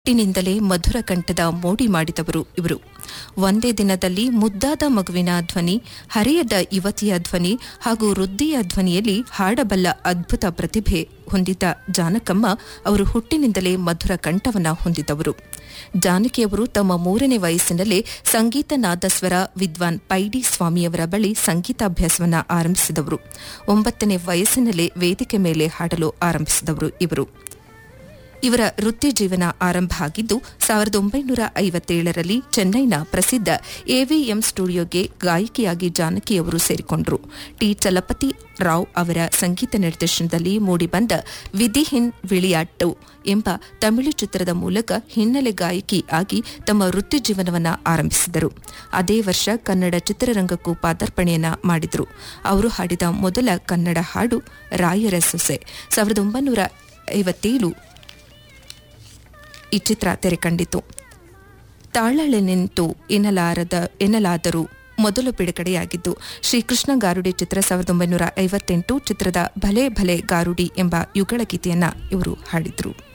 ಹುಟ್ಟಿನಿಂದಲೇ ಮಧುರ ಕಂಠದ ಮೋಡಿ ಮಾಡಿದವರು ಇವರು ಒಂದೇ ದಿನದಲ್ಲಿ ಮುದ್ದಾದ ಮಗುವಿನ ಧ್ವನಿ ಹರೆಯದ ಯುವತಿಯ ಧ್ವನಿ ಹಾಗೂ ವೃದ್ಧಿಯ ಧ್ವನಿಯಲ್ಲಿ ಹಾಡಬಲ್ಲ ಅದ್ಭುತ ಪ್ರತಿಭೆ ಹೊಂದಿದ್ದ ಜಾನಕಮ್ಮ ಅವರು ಹುಟ್ಟಿನಿಂದಲೇ ಮಧುರ ಕಂಠವನ್ನ ಹೊಂದಿದವರು ಜಾನಕಿಯವರು ತಮ್ಮ ಮೂರನೇ ವಯಸ್ಸಿನಲ್ಲೇ ಸಂಗೀತ ನಾದಸ್ವರ ವಿದ್ವಾನ್ ಪೈಡಿ ಸ್ವಾಮಿಯವರ ಬಳಿ ಸಂಗೀತಾಭ್ಯಾಸವನ್ನ ಆರಂಭಿಸಿದವರು ಒಂಬತ್ತನೇ ವಯಸ್ಸಿನಲ್ಲೇ ವೇದಿಕೆ ಮೇಲೆ ಹಾಡಲು ಆರಂಭಿಸಿದವರು ಇವರು ಇವರ ವೃತ್ತಿ ಜೀವನ ಆರಂಭ ಆಗಿದ್ದು ಸಾವಿರದ ಒಂಬೈನೂರ ಐವತ್ತೇಳರಲ್ಲಿ ಚೆನ್ನೈನ ಪ್ರಸಿದ್ಧ ಎವಿಎಂ ಸ್ಟುಡಿಯೋಗೆ ಗಾಯಕಿಯಾಗಿ ಜಾನಕಿಯವರು ಸೇರಿಕೊಂಡರು ಟಿ ಚಲಪತಿ ರಾವ್ ಅವರ ಸಂಗೀತ ನಿರ್ದೇಶನದಲ್ಲಿ ಮೂಡಿಬಂದ ವಿಧಿಹಿನ್ ವಿಳಿಯಾಟ್ಟು ಎಂಬ ತಮಿಳು ಚಿತ್ರದ ಮೂಲಕ ಹಿನ್ನೆಲೆ ಗಾಯಕಿ ಆಗಿ ತಮ್ಮ ವೃತ್ತಿ ಜೀವನವನ್ನ ಆರಂಭಿಸಿದರು ಅದೇ ವರ್ಷ ಕನ್ನಡ ಚಿತ್ರರಂಗಕ್ಕೂ ಪಾದಾರ್ಪಣೆಯನ್ನ ಮಾಡಿದರು ಅವರು ಹಾಡಿದ ಮೊದಲ ಕನ್ನಡ ಹಾಡು ರಾಯರ ಸೊಸೆ ಸಾವಿರದ ಒಂಬೈನೂರ ಐವತ್ತೇಳು ಈ ಚಿತ್ರ ತೆರೆಕಂಡಿತು ತಾಳಲೆ ನಿಂತು ಎನ್ನಲಾರದ ಎನ್ನಲಾದರೂ ಮೊದಲು ಬಿಡುಗಡೆಯಾಗಿದ್ದು ಶ್ರೀಕೃಷ್ಣ ಗಾರುಡಿ ಚಿತ್ರ ಸಾವಿರದ ಒಂಬೈನೂರ ಐವತ್ತೆಂಟು ಚಿತ್ರದ ಭಲೆ ಭಲೆ ಗಾರುಡಿ ಎಂಬ ಯುಗಳ ಗೀತೆಯನ್ನ ಇವರು ಹಾಡಿದರು